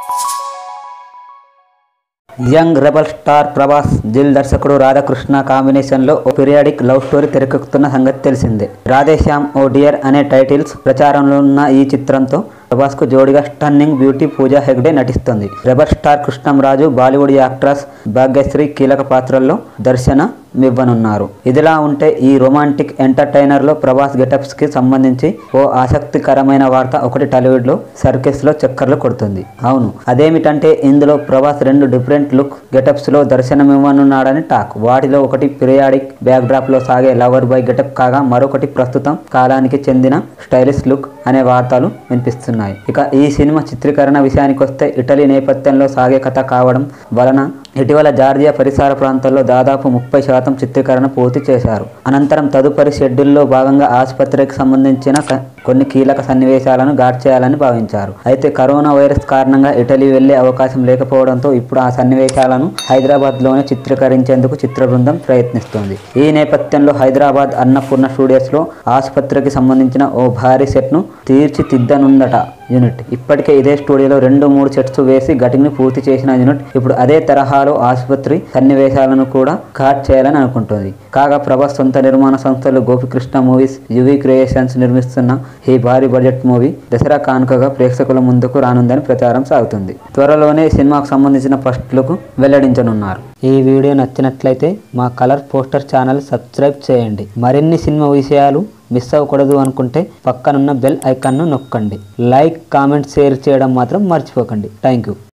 young rebel star Prabhas Dil దర్శకుడు రాధాకృష్ణ కాంబినేషన్లో ఓ periodic love story తెరకెక్కుతున్న సంగతి తెలిసిందే రాధేశ్యామ్ ఓ డియర్ అనే టైటిల్స్ ప్రచారంలో ఉన్న ఈ చిత్రంతో ప్రభాస్ కు జోడిగా స్టన్నింగ్ బ్యూటీ పూజా హెగ్డే నటిస్తుంది rebel star Krishnamraju Bollywood actress Bhagyashree కీలక పాత్రల్లో దర్శన మివ్వనున్నారు ఇదిలా ఉంటే ఈ రొమాంటిక్ ఎంటర్టైనర్ లో ప్రభాస్ గెటప్స్ కి సంబంధించి ఓ ఆసక్తికరమైన వార్త ఒకటి టాలీవుడ్ లో సర్కిల్స్ లో చక్కర్లు కొడుతుంది అవును అదేమిటంటే ఇందులో ప్రభాస్ రెండు డిఫరెంట్ లుక్ గెటప్స్ లో దర్శనమివ్వనున్నాడని టాక్ వాటిలో ఒకటి పిరియాడిక్ బ్యాక్ డ్రాప్ లో సాగే లవర్ బాయ్ గెటప్ కాగా మరొకటి ప్రస్తుతం కాలానికి చెందిన స్టైలిష్ లుక్ అనే వార్తలు వినిపిస్తున్నాయి ఇక ఈ సినిమా చిత్రీకరణ విషయానికి వస్తే ఇటలీ నేపథ్యంలో సాగే కథ కావడం వలన ఇటీవల జార్జియా పరిసర ప్రాంతాల్లో దాదాపు ముప్పై శాతం చిత్రీకరణ పూర్తి చేశారు అనంతరం తదుపరి షెడ్యూల్లో భాగంగా ఆసుపత్రికి సంబంధించిన క- కొన్ని కీలక సన్నివేశాలను గాడ్ చేయాలని భావించారు అయితే కరోనా వైరస్ కారణంగా ఇటలీ వెళ్లే అవకాశం లేకపోవడంతో ఇప్పుడు ఆ సన్నివేశాలను హైదరాబాద్లోనే చిత్రీకరించేందుకు చిత్ర బృందం ప్రయత్నిస్తోంది ఈ నేపథ్యంలో హైదరాబాద్ అన్నపూర్ణ స్టూడియోస్లో ఆసుపత్రికి సంబంధించిన ఓ భారీ సెట్ను తీర్చిదిద్దనుందట యూనిట్ ఇప్పటికే ఇదే స్టూడియోలో రెండు మూడు సెట్స్ వేసి గటింగ్ ని పూర్తి చేసిన యూనిట్ ఇప్పుడు అదే తరహాలో ఆసుపత్రి సన్నివేశాలను కూడా కాట్ చేయాలని అనుకుంటుంది కాగా ప్రభాస్ సొంత నిర్మాణ సంస్థలు గోపికృష్ణ మూవీస్ యువి క్రియేషన్స్ నిర్మిస్తున్న ఈ భారీ బడ్జెట్ మూవీ దసరా కానుకగా ప్రేక్షకుల ముందుకు రానుందని ప్రచారం సాగుతుంది త్వరలోనే సినిమాకు సంబంధించిన ఫస్ట్ లుక్ వెల్లడించనున్నారు ఈ వీడియో నచ్చినట్లయితే మా కలర్ పోస్టర్ ఛానల్ సబ్స్క్రైబ్ చేయండి మరిన్ని సినిమా విషయాలు మిస్ అవ్వకూడదు అనుకుంటే పక్కనున్న బెల్ ఐకాన్ను నొక్కండి లైక్ కామెంట్ షేర్ చేయడం మాత్రం మర్చిపోకండి థ్యాంక్ యూ